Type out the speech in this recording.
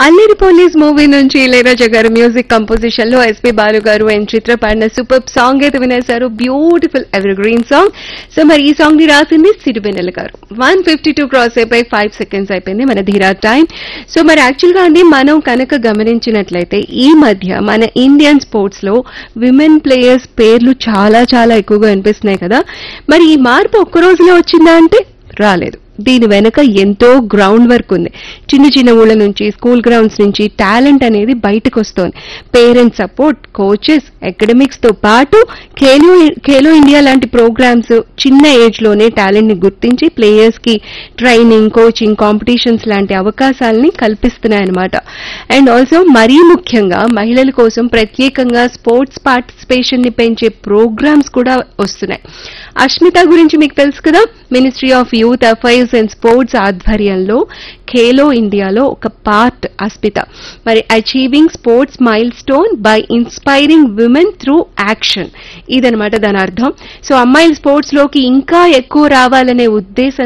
అల్లేరి police movie నుంచి ఇళయరాజా గారు music composition లో ఎస్పీ బాలు గారు అండ్ చిత్ర పాడిన సూపర్ సాంగ్ అయితే వినేశారు beautiful evergreen song so మరి ఈ సాంగ్ ని రాసింది సిరిబెన్నెల గారు వన్ ఫిఫ్టీ టూ క్రాస్ అయిపోయి ఫైవ్ సెకండ్స్ అయిపోయింది మన ధీరా టైం సో మరి యాక్చువల్ గా అండి మనం కనుక గమనించినట్లయితే ఈ మధ్య మన ఇండియన్ స్పోర్ట్స్ లో విమెన్ ప్లేయర్స్ పేర్లు చాలా చాలా ఎక్కువగా వినిపిస్తున్నాయి కదా మరి ఈ మార్పు ఒక్క రోజులో వచ్చిందా అంటే రాలేదు దీని వెనక ఎంతో గ్రౌండ్ వర్క్ ఉంది చిన్న చిన్న ఊళ్ళ నుంచి స్కూల్ గ్రౌండ్స్ నుంచి టాలెంట్ అనేది బయటకు వస్తోంది పేరెంట్స్ సపోర్ట్ కోచెస్ అకాడమిక్స్ తో పాటు ఖేలో ఖేలో ఇండియా లాంటి ప్రోగ్రామ్స్ చిన్న ఏజ్ లోనే టాలెంట్ ని గుర్తించి ప్లేయర్స్ కి ట్రైనింగ్ కోచింగ్ కాంపిటీషన్స్ లాంటి అవకాశాలని కల్పిస్తున్నాయన్నమాట అండ్ ఆల్సో మరీ ముఖ్యంగా మహిళల కోసం ప్రత్యేకంగా స్పోర్ట్స్ పార్టిసిపేషన్ ని పెంచే ప్రోగ్రామ్స్ కూడా వస్తున్నాయి అష్మిత గురించి మీకు తెలుసు కదా ministry of youth affairs and sports ఆధ్వర్యంలో ఖేలో ఇండియాలో ఒక పార్ట్ అస్మిత మరి achieving sports milestone by inspiring women through action ఇదనమాట దాని అర్థం సో అమ్మాయిలు స్పోర్ట్స్ లోకి ఇంకా ఎక్కువ రావాలనే ఉద్దేశం